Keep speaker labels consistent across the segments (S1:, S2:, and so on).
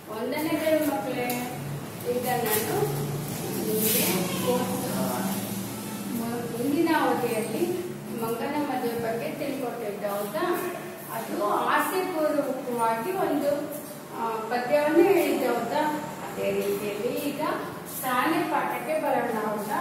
S1: ಒಂದನೇದೇ ಮಕ್ಕಳೇ ಈಗ ನಾನು ನಿಮಗೆ ಮುಂದಿನ ಅವಧಿಯಲ್ಲಿ ಮಂಗನ ಮದುವೆ ಬಗ್ಗೆ ತಿಳ್ಕೊಟ್ಟಿದ್ದೆ ಹೌದಾ ಅದು ಆಸೆಪೂರ್ವಕವಾಗಿ ಒಂದು ಆ, ಪದ್ಯವನ್ನು ಹೇಳಿದ್ದೆ ಹೌದಾ ಅದೇ ರೀತಿಯಲ್ಲಿ ಈಗ ಸಾನೆ ಪಾಠಕ್ಕೆ ಬರೋಣ ಹೌದಾ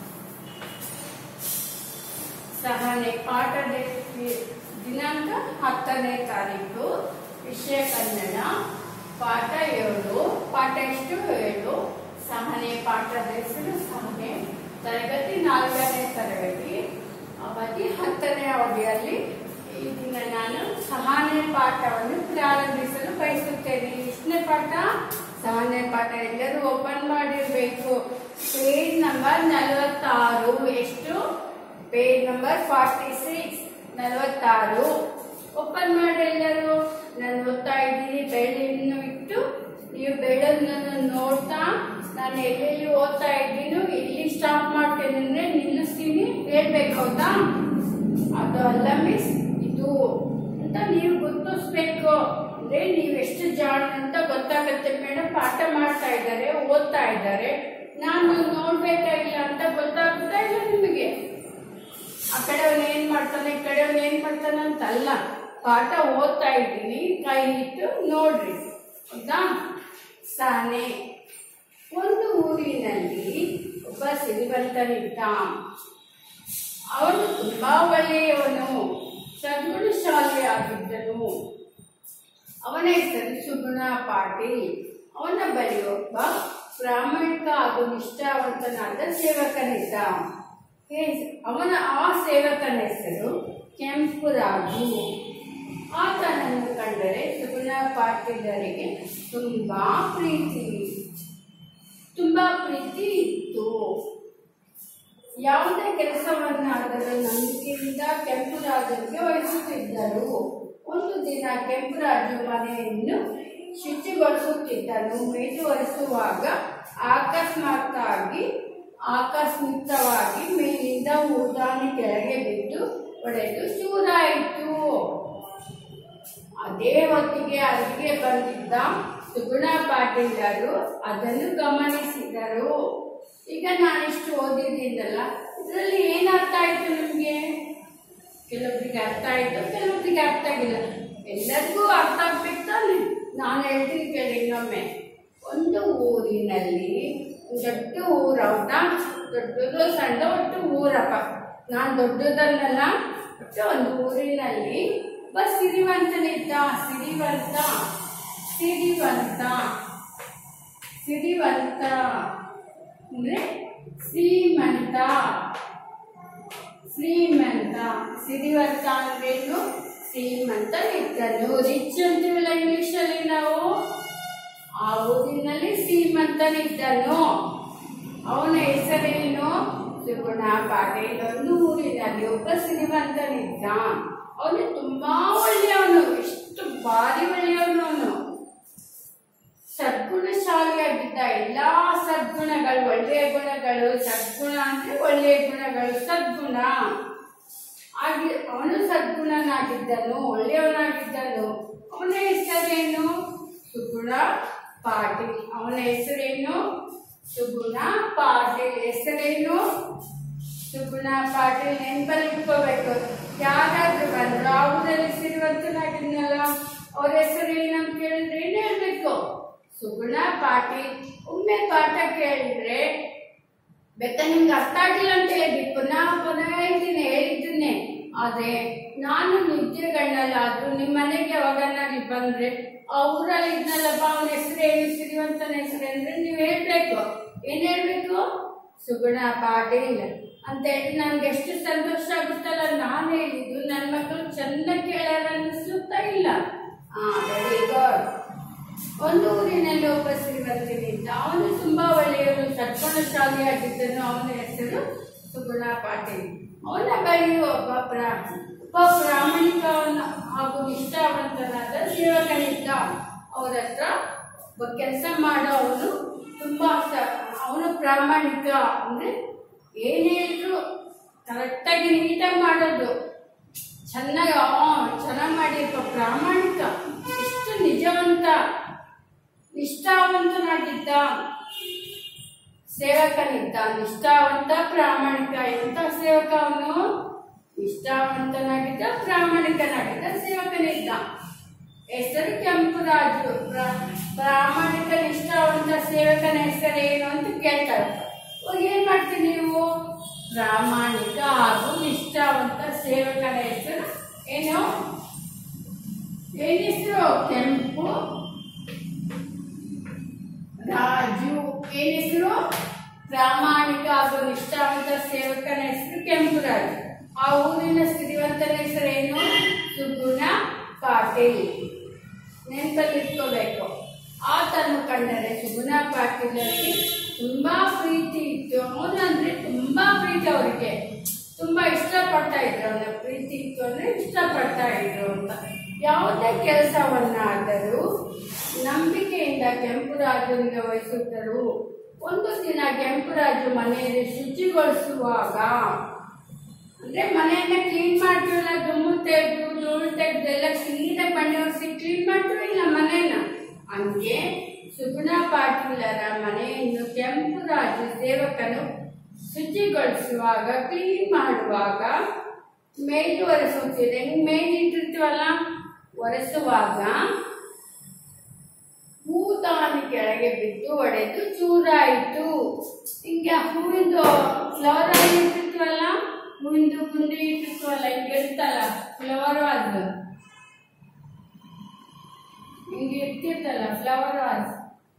S1: ಸಹನೆ ಪಾಠದ ದಿನಾಂಕ ಹತ್ತನೇ ತಾರೀಕು ವಿಷಯ ಕನ್ನಡ ಪಾಠ ಏಳು ಪಾಠ ಎಷ್ಟು ಏಳು ಸಹನೆ ಪಾಠದ ಹೆಸರು ಸಹನೆ ತರಗತಿ ನಾಲ್ಕನೇ ತರಗತಿ ಅವಧಿ ಹತ್ತನೇ ಅವಧಿಯಲ್ಲಿ ಈ ದಿನ ನಾನು ಸಹನೆ ಪಾಠವನ್ನು ಪ್ರಾರಂಭಿಸಲು ಬಯಸುತ್ತೇನೆ ಎಷ್ಟನೇ ಪಾಠ ಸಹನೆ ಪಾಠ ಎಲ್ಲರೂ ಓಪನ್ ಮಾಡಿರ್ಬೇಕು ಪೇಜ್ ನಂಬರ್ ನಲವತ್ತಾರು ಎಷ್ಟು ಪೇಜ್ ನಂಬರ್ ಫಾರ್ಟಿ ಸಿಕ್ಸ್ ನಲವತ್ತಾರು ಓಪನ್ ಮಾಡಿ ಎಲ್ಲರೂ ನಾನು ಓದ್ತಾ ಇದ್ದೀನಿ ಬೆಳೆಯನ್ನು ಇಟ್ಟು ನೀವು ಬೆಳೆದನ್ನು ನೋಡ್ತಾ ನಾನು ಎಲ್ಲೆಲ್ಲಿ ಓದ್ತಾ ಇದ್ದೀನೋ ಎಲ್ಲಿ ಸ್ಟಾಪ್ ಮಾಡ್ತೇನೆ ಅಂದ್ರೆ ನಿಲ್ಲಿಸ್ತೀನಿ ಹೇಳ್ಬೇಕು ಹೌದಾ ಅದು ಅಲ್ಲ ಮಿಸ್ ಇದು ಅಂತ ನೀವು ಗುರುತಿಸ್ಬೇಕು ಅಂದ್ರೆ ನೀವು ಎಷ್ಟು ಜಾಣ ಅಂತ ಗೊತ್ತಾಗುತ್ತೆ ಮೇಡಮ್ ಪಾಠ ಮಾಡ್ತಾ ಇದ್ದಾರೆ ಓದ್ತಾ ಇದ್ದಾರೆ ನಾನು ನೋಡ್ಬೇಕಾಗಿಲ್ಲ ಅಂತ ಗೊತ್ತಾಗ್ತಾ ಇಲ್ಲ ನಿಮಗೆ ಆ ಕಡೆ ಅವ್ನು ಏನ್ ಮಾಡ್ತಾನೆ ಈ ಕಡೆ ಅವ್ನು ಏನ್ ಮಾಡ್ತಾನೆ ಅಂತ ಅಲ್ಲ ಪಾಠ ಓದ್ತಾ ಇದ್ದೀನಿ ಕೈ ಇಟ್ಟು ನೋಡ್ರಿ ಹೌದಾ ಸಾನೆ ಒಂದು ಊರಿನಲ್ಲಿ ಒಬ್ಬ ಸಿರಿವಂತನಿದ್ದ ಅವನು ತುಂಬಾ ಒಳ್ಳೆಯವನು ಸದ್ಗುಣಶಾಲಿ ಆಗಿದ್ದನು ಅವನ ಹೆಸರು ಸುಗುಣ ಪಾಟೀಲ್ ಅವನ ಬಳಿ ಒಬ್ಬ ಪ್ರಾಮಾಣಿಕ ಹಾಗೂ ನಿಷ್ಠಾವಂತನಾದ ಸೇವಕನಿದ್ದ ಹೇ- ಅವನ ಆ ಸೇವಕನ ಹೆಸರು ಕೆಂಪುರಾಜು ಆತನನ್ನು ಕಂಡರೆ ಸುಗುಣ ಪಾಟೀಲರಿಗೆ ತುಂಬಾ ಪ್ರೀತಿ ತುಂಬಾ ಪ್ರೀತಿ ಇತ್ತು ಯಾವುದೇ ಕೆಲಸವನ್ನಾದರೂ ನಂಬಿಕೆಯಿಂದ ಕೆಂಪುರಾಜನಿಗೆ ವಹಿಸುತ್ತಿದ್ದರು ಒಂದು ದಿನ ಕೆಂಪುರಾಜು ಮನೆಯನ್ನು ಶುಚಿಗೊಳಿಸುತ್ತಿದ್ದನು ಮೇಜು ಒರೆಸುವಾಗ ಅಕಸ್ಮಾತ್ತಾಗಿ ಆಕಸ್ಮಿಕವಾಗಿ ಮೇಲಿಂದ ಊದಾನಿ ಕೆಳಗೆ ಬಿದ್ದು ಒಡೆದು ಚೂರಾಯಿತು ಅದೇ ಹೊತ್ತಿಗೆ ಅಲ್ಲಿಗೆ ಬಂದಿದ್ದ ಸುಗುಣ ಪಾಟೀಲರು ಅದನ್ನು ಗಮನಿಸಿದರು ಈಗ ನಾನಿಷ್ಟು ಓದಿದ್ದೀನಲ್ಲ ಇದರಲ್ಲಿ ಏನು ಅರ್ಥ ಆಯ್ತು ನಿಮಗೆ ಕೆಲವೊಬ್ರಿಗೆ ಅರ್ಥ ಆಯ್ತು ಕೆಲವೊಬ್ರಿಗೆ ಅರ್ಥ ಆಗಿಲ್ಲ ಎಲ್ಲರಿಗೂ ಅರ್ಥ ಆಗ್ಬೇಕು ತಾನೆ ನಾನು ಹೇಳ್ತೀನಿ ಕೇಳಿ ಇನ್ನೊಮ್ಮೆ ಒಂದು ಊರಿನಲ್ಲಿ ಒಂದ್ ದೊಡ್ಡ ಊರು ಹೌದಾ ದೊಡ್ಡದು ಸಣ್ಣ ಒಟ್ಟು ಊರಪ್ಪ ನಾನು ದೊಡ್ಡದನ್ನಲ್ಲ ಒಟ್ಟು ಒಂದು ಊರಿನಲ್ಲಿ ಒಬ್ಬ ಸಿರಿವಂತನಿದ್ದ ಸಿರಿವಂತ ಸಿರಿವಂತ ಸಿರಿವಂತ ಅಂದ್ರೆ ಶ್ರೀಮಂತ ಶ್ರೀಮಂತ ಸಿರಿವಂತ ಅಂದ್ರೇನು ಶ್ರೀಮಂತ ಇದ್ದನು ರಿಚ್ ಅಂತೀವಲ್ಲ ಇಂಗ್ಲಿಷ್ ಅಲ್ಲಿ ನಾವು ಆ ಊರಿನಲ್ಲಿ ಶ್ರೀಮಂತನಿದ್ದನು ಅವನ ಹೆಸರೇನು ಸುಗುಣ ಪಾಟೀಲ್ ಒಂದು ಊರಿನಲ್ಲಿ ಒಬ್ಬ ಶ್ರೀಮಂತನಿದ್ದ ಅವನು ತುಂಬಾ ಒಳ್ಳೆಯವನು ಎಷ್ಟು ಭಾರಿ ಒಳ್ಳೆಯವನು ಅವನು ಸದ್ಗುಣಶಾಲಿಯಾಗಿದ್ದ ಎಲ್ಲಾ ಸದ್ಗುಣಗಳು ಒಳ್ಳೆಯ ಗುಣಗಳು ಸದ್ಗುಣ ಅಂದ್ರೆ ಒಳ್ಳೆಯ ಗುಣಗಳು ಸದ್ಗುಣ ಆಗಿ ಅವನು ಸದ್ಗುಣನಾಗಿದ್ದನು ಒಳ್ಳೆಯವನಾಗಿದ್ದನು ಅವನ ಹೆಸರೇನು ಸುಗುಣ ಪಾಟೀಲ್ ಅವನ ಹೆಸರೇನು ಸುಗುಣ ಪಾಟೀಲ್ ಹೆಸರೇನು ಸುಗುಣ ಪಾಟೀಲ್ ನೆನ್ಪಲ್ಲಿ ಇಟ್ಕೋಬೇಕು ಯಾರಾದ್ರೂ ಬಂದ್ರು ಆ ಊರಲ್ಲಿ ಸಿರಿವಂತನಾಗಿದ್ನಲ್ಲ ಅವ್ರ ಹೆಸರು ಏನಂತ ಕೇಳಿದ್ರೆ ಏನ್ ಹೇಳ್ಬೇಕು ಸುಗುಣ ಪಾಟೀಲ್ ಒಮ್ಮೆ ಪಾಠ ಕೇಳಿದ್ರೆ ಬೇಕಾ ನಿಮ್ಗೆ ಅರ್ಥ ಆಗಿಲ್ಲ ಅಂತ ಹೇಳಿ ಪುನಃ ಪುನಃ ಹೇಳ್ತೀನಿ ಹೇಳಿದ್ದೀನಿ ಆದ್ರೆ ನಾನು ನಿದ್ರೆಗಣ್ಣಲ್ಲಾದ್ರೂ ನಿಮ್ಮ ಮನೆಗೆ ಯಾವಾಗನ್ನಾಗಿ ಬಂದ್ರೆ ಆ ಊರಲ್ಲಿ ಇದ್ನಲ್ಲಪ್ಪ ಅವನ ಹೆಸರು ಏನು ಸಿರಿವಂತನ ಹೆಸರು ಅಂದ್ರೆ ನೀವು ಹೇಳ್ಬೇಕು ಏನ್ ಹೇಳ್ಬೇಕು ಸುಗುಣ ಪಾಟೀಲ್ ಅಂತ ಹೇಳಿ ನನ್ಗೆ ಎಷ್ಟು ಸಂತೋಷ ಆಗುತ್ತಲ್ಲ ನಾನು ಹೇಳಿದ್ದು ನನ್ನ ಮಕ್ಕಳು ಚೆಂದ ಕೇಳಾರ ಅನ್ನಿಸುತ್ತಾ ಇಲ್ಲ ಹಾ ವೆರಿ ಗುಡ್ ಒಂದು ಊರಿನಲ್ಲಿ ಒಬ್ಬ ಶ್ರೀಮಂತನಿದ್ದ ಅವನು ತುಂಬಾ ಒಳ್ಳೆಯವನು ಸದ್ಗುಣಶಾಲಿಯಾಗಿದ್ದನು ಅವನ ಹೆಸರು ಸುಗುಣ ಪಾಟೀಲ್ ಅವನ ಬಳಿ ಒಬ್ಬ ಪ್ರಾ ಒಬ್ಬ ಪ್ರಾಮಾಣಿಕವನ ಹಾಗೂ ನಿಷ್ಠಾವಂತನಾದ ಸೇವಕನಿದ್ದ ಅವ್ರ ಹತ್ರ ಒಬ್ಬ ಕೆಲಸ ಮಾಡೋ ಅವನು ತುಂಬಾ ಸ- ಅವನು ಪ್ರಾಮಾಣಿಕ ಅಂದ್ರೆ ಏನ್ ಹೇಳಿದ್ರು ಕರೆಕ್ಟಾಗಿ ನೀಟಾಗಿ ಮಾಡೋದು ಚೆನ್ನಾಗಿ ಚೆನ್ನಾಗಿ ಮಾಡಿರ್ಪ ಪ್ರಾಮಾಣಿಕ ಎಷ್ಟು ನಿಜವಂತ ನಿಷ್ಠ ನಿಷ್ಠಾವಂತನಾಗಿದ್ದ ಸೇವಕನಿದ್ದ ನಿಷ್ಠಾವಂತ ಪ್ರಾಮಾಣಿಕ ಎಂತ ಸೇವಕ ಅವನು ನಿಷ್ಠಾವಂತನಾಗಿದ್ದ ಪ್ರಾಮಾಣಿಕನಾಗಿದ್ದ ಸೇವಕನಿದ್ದ ಹೆಸರು ಕೆಂಪುರಾಜು ಪ್ರ- ಪ್ರಾಮಾಣಿಕ ನಿಷ್ಠಾವಂತ ಸೇವಕನ ಹೆಸರು ಏನು ಅಂತ ಕೇಳ್ತಾರೆ ಇವಾಗ ಏನ್ ಮಾಡ್ತೀರಿ ನೀವು ಪ್ರಾಮಾಣಿಕ ಹಾಗೂ ನಿಷ್ಠಾವಂತ ಸೇವಕನ ಹೆಸರು ಏನು ಏನ್ ಹೆಸರು ಕೆಂಪು ರಾಜು ಏನ್ ಹೆಸರು ಪ್ರಾಮಾಣಿಕ ಹಾಗೂ ನಿಷ್ಠಾವಂತ ಸೇವಕನ ಹೆಸರು ಕೆಂಪುರಾಜು ಆ ಊರಿನ ಸಿರಿವಂತನ ಹೆಸರು ಏನು ಸುಗುಣ ಪಾಟೀಲ್ ನೆನಪಲ್ಲಿ ಇಟ್ಕೋಬೇಕು ಆತನ್ನು ಕಂಡರೆ ಸುಗುಣ ಪಾಟೀಲರಿಗೆ ತುಂಬಾ ಪ್ರೀತಿ ಇತ್ತು ಅವನಂದ್ರೆ ತುಂಬಾ ಪ್ರೀತಿ ಅವರಿಗೆ ತುಂಬಾ ಇಷ್ಟಪಡ್ತಾ ಇದ್ರು ಅವನ ಪ್ರೀತಿ ಇತ್ತು ಅಂದ್ರೆ ಇಷ್ಟಪಡ್ತಾ ಇದ್ರು ಅಂತ ಯಾವುದೇ ಕೆಲಸವನ್ನಾದರೂ ನಂಬಿಕೆಯಿಂದ ಕೆಂಪುರಾಜನಿಗೆ ವಹಿಸುತ್ತರು ಒಂದು ದಿನ ಕೆಂಪುರಾಜು ಮನೆಯಲ್ಲಿ ಶುಚಿಗೊಳಿಸುವಾಗ ಅಂದ್ರೆ ಮನೆಯನ್ನ ಕ್ಲೀನ್ ಮಾಡ್ತೀವಲ್ಲ ದುಮ್ಮು ತೆಗೆದು ಧೂಳು ತೆಗೆದು ಎಲ್ಲ ಕ್ಲೀನಾಗಿ ಬಣ್ಣೆ ಒರೆಸಿ ಕ್ಲೀನ್ ಮಾಡ್ತೀವಿ ಇಲ್ಲ ಮನೆಯನ್ನ ಹಂಗೆ ಸುಗುಣ ಪಾಟೀಲರ ಮನೆಯನ್ನು ಕೆಂಪುರಾಜು ಸೇವಕನು ಶುಚಿಗೊಳಿಸುವಾಗ ಕ್ಲೀನ್ ಮಾಡುವಾಗ ಮೇಜು ಒರೆಸುತ್ತಿದೆ ಹಿಂಗ್ ಮೇಜ್ ಇಟ್ಟಿರ್ತೀವಲ್ಲ ಒರೆಸುವಾಗ ಹೂದಾನಿ ಕೆಳಗೆ ಬಿದ್ದು ಒಡೆದು ಚೂರಾಯಿತು ಹಿಂಗೆ ಹೂವಿಂದು ಫ್ಲವರ್ ಆಗಿ ಇಟ್ಟಿರ್ತೀವಲ್ಲ ಹೂವಿಂದು ಗುಂಡಿ ಇಟ್ಟಿರ್ತೀವಲ್ಲ ಹಿಂಗೆ ಇರ್ತಲ್ಲ ಫ್ಲವರ್ ವಾಸ್ ಹಿಂಗೆ ಇರ್ತಿರ್ತಲ್ಲ ಫ್ಲವರ್ ವಾಸ್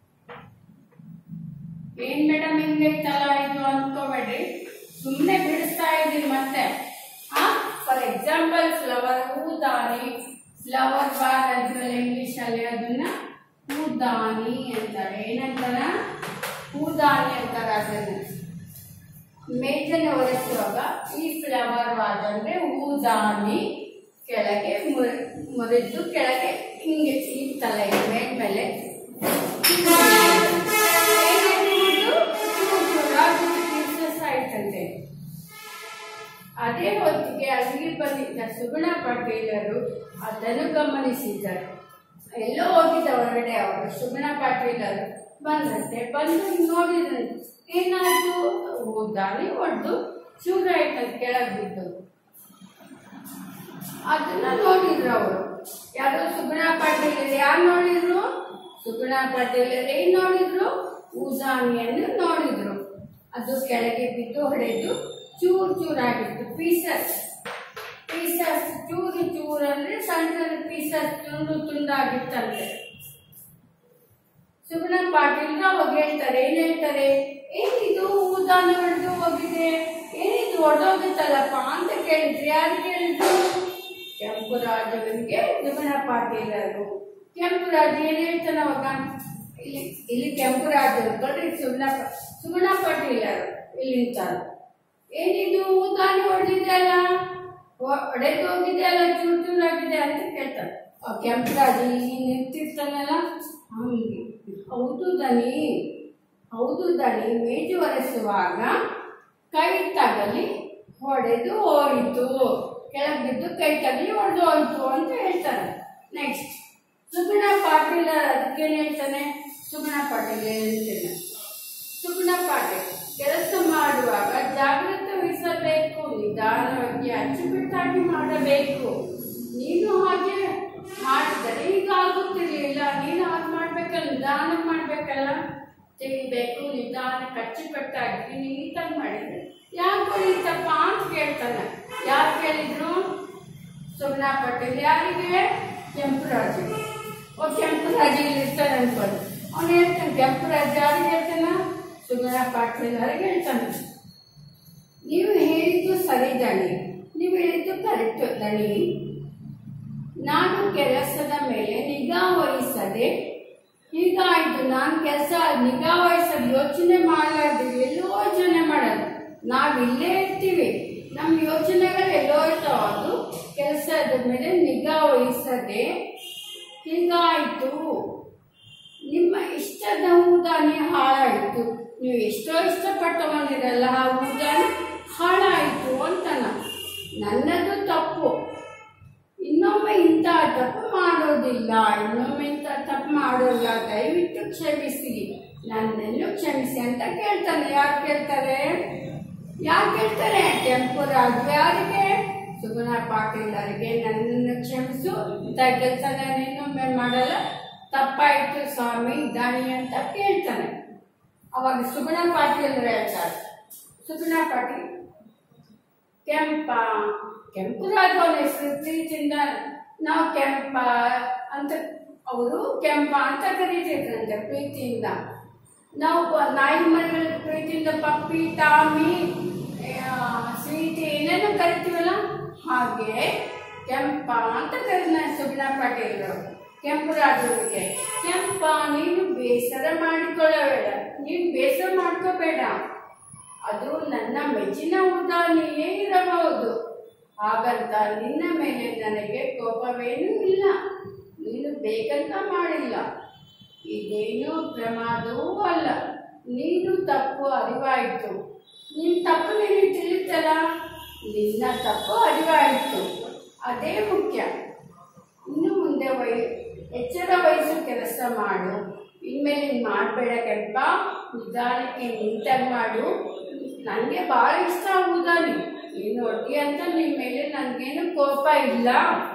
S1: ಏನ್ ಮೇಡಮ್ ಹಿಂಗೆ ಇರ್ತಲ್ಲ ಇದು ಅನ್ಕೋಬೇಡ್ರಿ ಸುಮ್ಮನೆ ಬಿಡಿಸ್ತಾ ಇದೀನಿ ಮತ್ತೆ ಆ ಫಾರ್ ಎಕ್ಸಾಂಪಲ್ ಫ್ಲವರ್ ಹೂದಾನಿ ಫ್ಲವರ್ ಬಾರ್ ಅಂತೀವಲ್ಲ ಇಂಗ್ಲಿಷ್ ಅಲ್ಲಿ ಅದನ್ನ ಹೂದಾನಿ ಅಂತಾರೆ ಏನಂತಾರ ಹೂದಾನಿ ಅಂತಾರೆ ಅದನ್ನ ಮೇಜನ್ನು ಒರೆಸುವಾಗ ಈ ಫ್ಲವರ್ ವಾಸ್ ಅಂದ್ರೆ ಹೂದಾನಿ ಕೆಳಗೆ ಮುರಿ- ಮುರಿದು ಕೆಳಗೆ ಹಿಂಗೆ ಇತ್ತಲ್ಲ ಇದು ಮೇಲ್ಮೇಲೆ ಆಯ್ತಂತೆ ಅದೇ ಹೊತ್ತಿಗೆ ಅಲ್ಲಿಗೆ ಬಂದಿದ್ದ ಸುಗುಣ ಪಾಟೀಲರು ಅದನ್ನು ಗಮನಿಸಿದರು ಎಲ್ಲೋ ಹೋಗಿದ್ದ ಹೊರಗಡೆ ಅವರು ಸುಗುಣ ಪಾಟೀಲರು ಬಂದಂತೆ ಬಂದು ನೋಡಿದ್ರು ಏನಾಯ್ತು ದಾರಿ ಹೊಡೆದು ಚೂರಾಯ್ತಂತೆ ಕೆಳಗೆ ಬಿದ್ದು ಅದನ್ನ ನೋಡಿದ್ರು ಅವರು ಯಾರು ಸುಗುಣ ಪಾಟೀಲ್ ಯಾರು ನೋಡಿದ್ರು ಸುಗುಣ ಪಾಟೀಲ್ ಏನ್ ನೋಡಿದ್ರು ಉದಾನಿಯನ್ನು ನೋಡಿದ್ರು ಅದು ಕೆಳಗೆ ಬಿದ್ದು ಹೊಡೆದು ಚೂರ್ ಚೂರಾಗಿತ್ತು ಪೀಸಸ್ ಪೀಸಸ್ ಚೂರು ಚೂರು ಅಂದ್ರೆ ಸಣ್ಣ ಸಣ್ಣ ಪೀಸಸ್ ತುಂಡು ತುಂಡಾಗಿತ್ತಂತೆ ಸುಗುಣ ಪಾಟೀಲ್ ಅವಾಗ ಹೇಳ್ತಾರೆ ಏನ್ ಹೇಳ್ತಾರೆ ಏನಿದು ಉದಾನ ಹೊಡೆದು ಹೋಗಿದೆ ಏನಿದು ಹೊಡೆದೋಗುತ್ತಲ್ಲಪ್ಪ ಅಂತ ಕೇಳಿದ್ರು ಯಾರು ಕೇಳಿದ್ರು ಕೆಂಪುರಾಜನಿಗೆ ಸುಗುಣ ಪಾಟೀಲರು ಕೆಂಪುರಾಜ ಏನ್ ಹೇಳ್ತಾನೆ ಅವಾಗ ಇಲ್ಲಿ ಇಲ್ಲಿ ಕೆಂಪುರಾಜ ಅನ್ಕೊಂಡ್ರೆ ಸುಗುಣ ಪ- ಸುಗುಣ ಪಾಟೀಲರು ಇಲ್ಲಿ ನಿಂತಾರೆ ಏನಿದು ಉದಾನಿ ಹೊಡೆದಿದೆಯಲ್ಲ ಹೊಡೆದು ಹೋಗಿದೆ ಅಲ್ಲ ಚೂರು ಚೂರಾಗಿದೆ ಅಂತ ಕೇಳ್ತಾರೆ ಆ ಕೆಂಪರಾಜ ಇಲ್ಲಿ ನಿಂತಿರ್ತಾನಲ್ಲ ಹಂಗೆ ಹೌದು ದನಿ ಹೌದು ದನಿ ಮೇಜು ಒರೆಸುವಾಗ ಕೈ ತಗಲಿ ಹೊಡೆದು ಹೋಯಿತು ಕೆಳಗೆ ಬಿದ್ದು ಕೈ ತಗಲಿ ಹೊಡೆದು ಹೋಯಿತು ಅಂತ ಹೇಳ್ತಾರೆ ನೆಕ್ಸ್ಟ್ ಸುಗುಣ ಪಾಟೀಲ ಅದಕ್ಕೇನು ಹೇಳ್ತಾನೆ ಸುಗುಣ ಪಾಟೀಲ್ ಹೇಳ್ತೇನೆ ಸುಗುಣ ಪಾಟೀಲ್ ಕೆಲಸ ಮಾಡುವಾಗ ಜಾಗೃತಿ ವಹಿಸಬೇಕು ನಿಧಾನವಾಗಿ ಅಚ್ಚುಕಟ್ಟಾಗಿ ಮಾಡಬೇಕು ನೀನು ಹಾಗೆ ಮಾಡಿದರೆ ಈಗ ಆಗುತ್ತಿರ್ಲಿಲ್ಲ ನೀನು ಹಾಗೆ ಮಾಡ್ಬೇಕಲ್ಲ ನಿಧಾನ ಮಾಡ್ಬೇಕಲ್ಲ ತೆಗಿಬೇಕು ನಿಧಾನ ಅಚ್ಚುಕಟ್ಟಾಗಿ ನೀಟಾಗಿ ಮಾಡಿದ್ರೆ ಯಾಕೆ ಹೊಡಿತಪ್ಪ ಅಂತ ಕೇಳ್ತಾನೆ ಯಾರು ಕೇಳಿದ್ರು ಸುಗುಣ ಪಾಟೀಲ್ ಯಾರಿಗೆ ಕೆಂಪುರಾಜು ಓ ಕೆಂಪುರಾಜ ಇಲ್ಲಿ ಇರ್ತಾನೆ ಅನ್ಕೊಂಡು ಅವ್ನು ಹೇಳ್ತಾನೆ ಕೆಂಪುರಾಜ ಯಾರಿಗೆ ಹೇಳ್ತಾನ ಸುಗುಣ ಪಾಟೀಲ್ ಅವ್ರಿಗೆ ಹೇಳ್ತಾನೆ ನೀವು ಹೇಳಿದ್ದು ಸರಿ ದಣಿ ನೀವು ಹೇಳಿದ್ದು ಕರೆಕ್ಟ್ ದಣಿ ನಾನು ಕೆಲಸದ ಮೇಲೆ ನಿಗಾ ವಹಿಸದೆ ಹೀಗಾಯ್ತು ನಾನು ಕೆಲಸ ನಿಗಾ ವಹಿಸೋದು ಯೋಚನೆ ಮಾಡಲಾರ್ದು ಎಲ್ಲೋ ಯೋಚನೆ ಮಾಡೋದು ನಾವು ಇಲ್ಲೇ ಇರ್ತೀವಿ ನಮ್ಮ ಯೋಚನೆಗಳು ಎಲ್ಲೋ ಇರ್ತಾವ ಅದು ಕೆಲಸದ ಮೇಲೆ ನಿಗಾ ವಹಿಸದೆ ಹೀಗಾಯ್ತು ನಿಮ್ಮ ಇಷ್ಟದ ಹೂದಾನಿ ಹಾಳಾಯಿತು ನೀವು ಎಷ್ಟೋ ಇಷ್ಟಪಟ್ಟವನಿರಲ್ಲ ಆ ಹೂದಾನಿ ಹಾಳಾಯಿತು ಅಂತಾನ ನನ್ನದು ತಪ್ಪು ಇನ್ನೊಮ್ಮೆ ಇಂಥ ತಪ್ಪು ಮಾಡೋದಿಲ್ಲ ಇಲ್ಲ ಇನ್ನೊಮ್ಮೆ ಇಂಥ ತಪ್ಪು ಮಾಡೋಲ್ಲ ದಯವಿಟ್ಟು ಕ್ಷಮಿಸಿ ನನ್ನನ್ನು ಕ್ಷಮಿಸಿ ಅಂತ ಕೇಳ್ತಾನೆ ಯಾರು ಕೇಳ್ತಾರೆ ಯಾರು ಕೇಳ್ತಾರೆ ಕೆಂಪು ರಾಜು ಯಾರಿಗೆ ಸುಗುಣ ಪಾಟೀಲ್ ಅವರಿಗೆ ನನ್ನನ್ನು ಕ್ಷಮಿಸು ಇಂಥ ಕೆಲಸ ನಾನು ಇನ್ನೊಮ್ಮೆ ಮಾಡಲ್ಲ ತಪ್ಪಾಯ್ತು ಸ್ವಾಮಿ ದಾನಿ ಅಂತ ಕೇಳ್ತಾನೆ ಅವಾಗ ಸುಗುಣ ಪಾಟೀಲ್ ಹೇಳ್ತಾರೆ ಸುಗುಣ ಪಾಟೀಲ್ ಕೆಂಪ ಕೆಂಪು ರಾಜು ಅವನ ಹೆಸರು ಪ್ರೀತಿಯಿಂದ ನಾವು ಕೆಂಪ ಅಂತ ಅವರು ಕೆಂಪ ಅಂತ ಕರೀತಿದ್ರಂತೆ ಪ್ರೀತಿಯಿಂದ ನಾವು ಬ- ನಾಯಿ ಮರಿಗಳ ಪ್ರೀತಿಯಿಂದ ಪಪ್ಪಿ ಟಾಮಿ ಆ, ಸ್ವೀಟಿ ಏನೇನೋ ಕರಿತೀವಲ್ಲ ಹಾಗೆ ಕೆಂಪ ಅಂತ ಕರೀನ ಸುಗುಣ ಪಾಟೀಲ್ ಕೆಂಪು ರಾಜುವಿಗೆ ಕೆಂಪ ನೀನು ಬೇಸರ ಮಾಡಿಕೊಳ್ಳಬೇಡ ನೀನು ಬೇಸರ ಮಾಡ್ಕೋಬೇಡ ಅದು ನನ್ನ ಮೆಚ್ಚಿನ ಉದಾಹರಣೆಯೇ ಇರಬಹುದು ಹಾಗಂತ ನಿನ್ನ ಮೇಲೆ ನನಗೆ ಕೋಪವೇನೂ ಇಲ್ಲ ನೀನು ಬೇಕಂತ ಮಾಡಿಲ್ಲ ಇದೇನು ಪ್ರಮಾದವೂ ಅಲ್ಲ ನೀನು ತಪ್ಪು ಅರಿವಾಯಿತು ನಿನ್ನ ತಪ್ಪು ನಿನಗೆ ತಿಳಿತಲ್ಲ ನಿನ್ನ ತಪ್ಪು ಅರಿವಾಯಿತು ಅದೇ ಮುಖ್ಯ ಇನ್ನು ಮುಂದೆ ವೈ ಎಚ್ಚರ ವಹಿಸು ಕೆಲಸ ಮಾಡು ಇನ್ಮೇಲೆ ನೀನು ಮಾಡಬೇಡ ಕೆಂಪ ನಿಧಾನಕ್ಕೆ ನೀಟಾಗಿ ಮಾಡು ನನಗೆ ಭಾಳ ಇಷ್ಟ ಆಗುದಾನಿ ನೀನು ಒಟ್ಟಿ ಅಂತ ನಿನ್ನ ಮೇಲೆ ನನಗೇನು ಕೋಪ ಇಲ್ಲ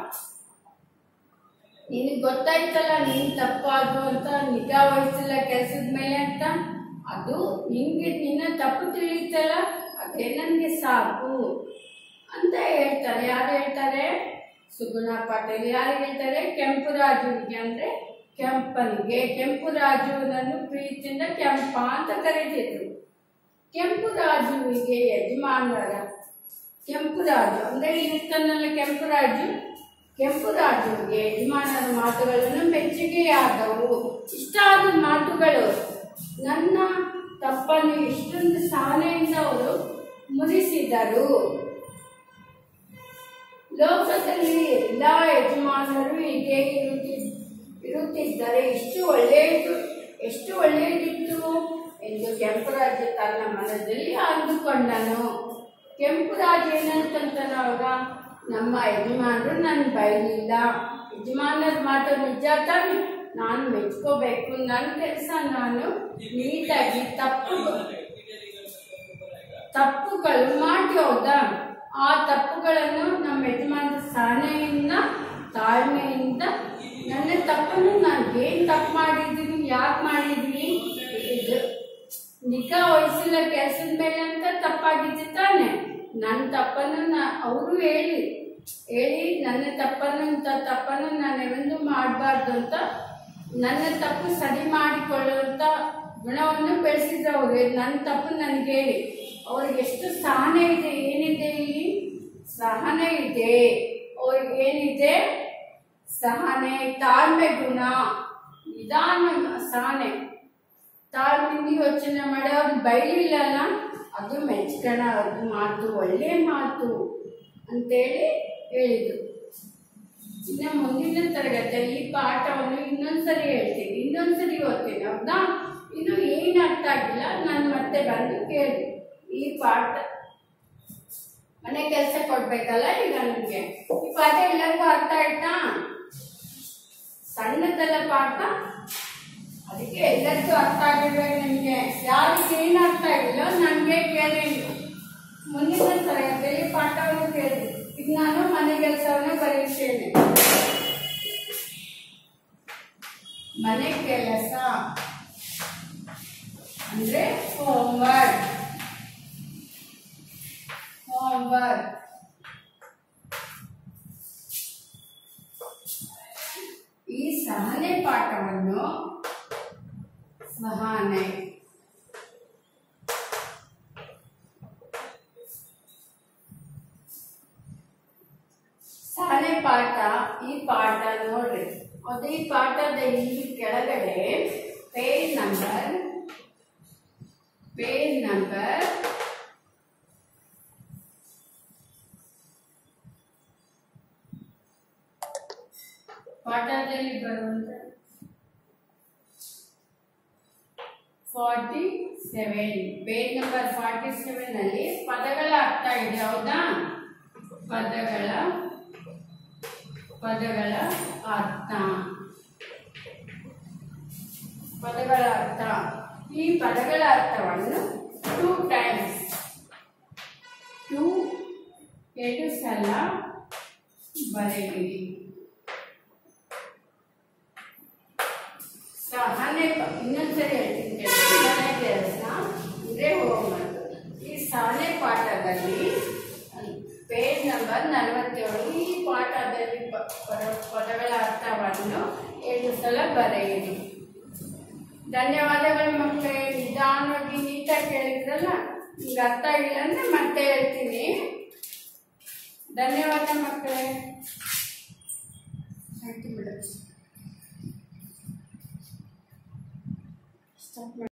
S1: ನಿನಗೆ ಗೊತ್ತಾಯ್ತಲ್ಲ ನೀನು ತಪ್ಪಾದ್ರು ಅಂತ ನಿಗಾ ವಹಿಸಿಲ್ಲ ಕೆಲಸದ ಮೇಲೆ ಅಂತ ಅದು ನಿಂಗೆ ನಿನ್ನ ತಪ್ಪು ತಿಳಿಯುತ್ತಲ್ಲ ಅದೇ ನನಗೆ ಸಾಕು ಅಂತ ಹೇಳ್ತಾರೆ ಯಾರು ಹೇಳ್ತಾರೆ ಸುಗುಣ ಪಾಟೀಲ್ ಯಾರು ಹೇಳ್ತಾರೆ ಕೆಂಪು ರಾಜುವಿಗೆ ಅಂದರೆ ಕೆಂಪನಿಗೆ ಕೆಂಪು ರಾಜುವನನ್ನು ಪ್ರೀತಿಯಿಂದ ಕೆಂಪ ಅಂತ ಕರೀತಿದ್ರು ಕೆಂಪು ರಾಜುವಿಗೆ ಯಜಮಾನರ ಕೆಂಪು ರಾಜು ಅಂದರೆ ಇರ್ತಾನಲ್ಲ ಕೆಂಪು ರಾಜು ಕೆಂಪು ರಾಜುವಿಗೆ ಯಜಮಾನರ ಮಾತುಗಳನ್ನು ಮೆಚ್ಚುಗೆಯಾದವು ಇಷ್ಟ ಆದ ಮಾತುಗಳು ನನ್ನ ತಪ್ಪನ್ನು ಇಷ್ಟೊಂದು ಸಹನೆಯಿಂದ ಅವರು ಮುರಿಸಿದರು ಲೋಕದಲ್ಲಿ ಎಲ್ಲ ಯಜಮಾನರು ಹೀಗೆ ಇರುತ್ತಿ ಇರುತ್ತಿದ್ದರೆ ಎಷ್ಟು ಒಳ್ಳೆಯದು ಎಷ್ಟು ಒಳ್ಳೆಯದಿತ್ತು ಎಂದು ಕೆಂಪುರಾಜ ತನ್ನ ಮನದಲ್ಲಿ ಅಂದುಕೊಂಡನು ಕೆಂಪುರಾಜ ಏನಂತಂತಾನ ಅವಾಗ ನಮ್ಮ ಯಜಮಾನರು ನನ್ನ ಬೈಲಿಲ್ಲ ಯಜಮಾನರ ಮಾತು ನಿಜ ತಾನೆ ನಾನು ಮೆಚ್ಕೋಬೇಕು ನನ್ನ ಕೆಲಸ ನಾನು ನೀಟಾಗಿ ತಪ್ಪು ತಪ್ಪುಗಳು ಮಾಡಿ ಹೌದಾ ಆ ತಪ್ಪುಗಳನ್ನು ನಮ್ಮ ಯಜಮಾನರ ಸಹನೆಯಿಂದ ತಾಳ್ಮೆಯಿಂದ ನನ್ನ ತಪ್ಪನ್ನು ನಾನು ಏನು ತಪ್ಪು ಮಾಡಿದ್ದೀನಿ ಯಾಕೆ ಮಾಡಿದ್ದೀನಿ ಇದು ನಿಗಾ ವಹಿಸಿಲ್ಲ ಕೆಲಸದ ಮೇಲೆ ಅಂತ ತಪ್ಪಾಗಿತ್ತು ತಾನೆ ನನ್ನ ತಪ್ಪನ್ನು ನಾ ಅವರು ಹೇಳಿ ಹೇಳಿ ನನ್ನ ತಪ್ಪನ್ನು ಇಂಥ ತಪ್ಪನ್ನು ನಾನು ಯಾವೊಂದು ಮಾಡಬಾರ್ದು ಅಂತ ನನ್ನ ತಪ್ಪು ಸರಿ ಮಾಡಿಕೊಳ್ಳುವಂಥ ಗುಣವನ್ನು ಬೆಳೆಸಿದ್ರು ಅವರು ನನ್ನ ತಪ್ಪು ನನಗೆ ಹೇಳಿ ಅವ್ರಿಗೆ ಎಷ್ಟು ಸಹನೆ ಇದೆ ಏನಿದೆ ಇಲ್ಲಿ ಸಹನೆ ಇದೆ ಅವ್ರಿಗೆ ಏನಿದೆ ಸಹನೆ ತಾಳ್ಮೆ ಗುಣ ನಿಧಾನ ಸಹನೆ ತಾಳ್ಮೆಯಿಂದ ಯೋಚನೆ ಮಾಡಿ ಅವ್ರು ಬೈಲಿಲ್ಲಲ್ಲ ಅದು ಮೆಚ್ಕಣ ಅದು ಮಾತು ಒಳ್ಳೆ ಮಾತು ಅಂತೇಳಿ ಹೇಳಿದರು ಇನ್ನು ಮುಂದಿನ ತರಗತಿಯಲ್ಲಿ ಈ ಪಾಠವನ್ನು ಇನ್ನೊಂದ್ಸರಿ ಹೇಳ್ತೀನಿ ಇನ್ನೊಂದ್ಸರಿ ಓದ್ತೀನಿ ಹೌದಾ ಇದು ಏನು ಅರ್ಥ ಆಗಿಲ್ಲ ನಾನು ಮತ್ತೆ ಬಂದು ಕೇಳಿ ಈ ಪಾಠ ಮನೆ ಕೆಲಸ ಕೊಡ್ಬೇಕಲ್ಲ ಈಗ ನನಗೆ ಈ ಪಾಠ ಎಲ್ಲರಿಗೂ ಅರ್ಥ ಆಯ್ತಾ ಸಣ್ಣದೆಲ್ಲ ಪಾಠ ಅದಕ್ಕೆ ಎಲ್ಲರಿಗೂ ಅರ್ಥ ಆಗಿರ್ಬೇಕು ನಿಮಗೆ ಯಾರಿಗೆ ಏನು ಅರ್ಥ ಆಗಿಲ್ಲ ನನಗೆ ಕೇಳಿ ಮುಂದಿನ ತರಗತಿಯಲ್ಲಿ ಪಾಠವನ್ನು ಕೇಳಿ ಈಗ ನಾನು ಮನೆ ಕೆಲಸವನ್ನು ಬರೆಯುತ್ತೇನೆ ಮನೆ ಕೆಲಸ ಅಂದ್ರೆ ಹೋಮ್ವರ್ಕ್ ಹೋಮ್ವರ್ಕ್ ಈ ಸಹನೆ ಪಾಠವನ್ನು ಸಹನೆ ಸಹನೆ ಪಾಠ ಈ ಪಾಠ ನೋಡ್ರಿ ಅದು ಈ ಪಾಠದ ಇಲ್ಲಿ ಕೆಳಗಡೆ ಪೇಜ್ ನಂಬರ್ ಪೇಜ್ ನಂಬರ್ ಪಾಠದಲ್ಲಿ ಬರುವಂತ forty seven page number forty seven ಅಲ್ಲಿ ಪದಗಳ ಅರ್ಥ ಇದೆ ಹೌದಾ ಪದಗಳ ಪದಗಳ ಅರ್ಥ ಪದಗಳ ಅರ್ಥ ಈ ಪದಗಳ ಅರ್ಥವನ್ನು ಟೂ ಟೈಮ್ಸ್ ಟೂ ಎರಡು ಸಲ ಬರೆಯಿರಿ ಸಹನೆ ಪ- ಇನ್ನೊಂದ್ಸರಿ ಹೇಳ್ತೀನಿ ಕೇಳಿ. ಮನೆ ಕೆಲಸ ಇದೇ ಹೋಮ್ವರ್ಕ್ ಈ ಸಹನೆ ಪಾಠದಲ್ಲಿ ಪೇಜ್ ನಂಬರ್ ನಲವತ್ತೇಳು ಈ ಪಾಠದಲ್ಲಿ ಪ- ಪದ- ಪದಗಳ ಅರ್ಥವನ್ನು ಎರಡು ಸಲ ಬರೆಯಿರಿ ಧನ್ಯವಾದಗಳು ಮಕ್ಕಳೇ ನಿಧಾನವಾಗಿ ನೀಟಾಗಿ ಕೇಳಿದ್ರಲ್ಲ ಈಗ ಅರ್ಥ ಆಗಿಲ್ಲ ಅಂದ್ರೆ ಮತ್ತೆ ಹೇಳ್ತೀನಿ ಧನ್ಯವಾದ ಮಕ್ಕಳೇ ಆಯ್ತು ಬಿಡು. Stop ಮಾಡು.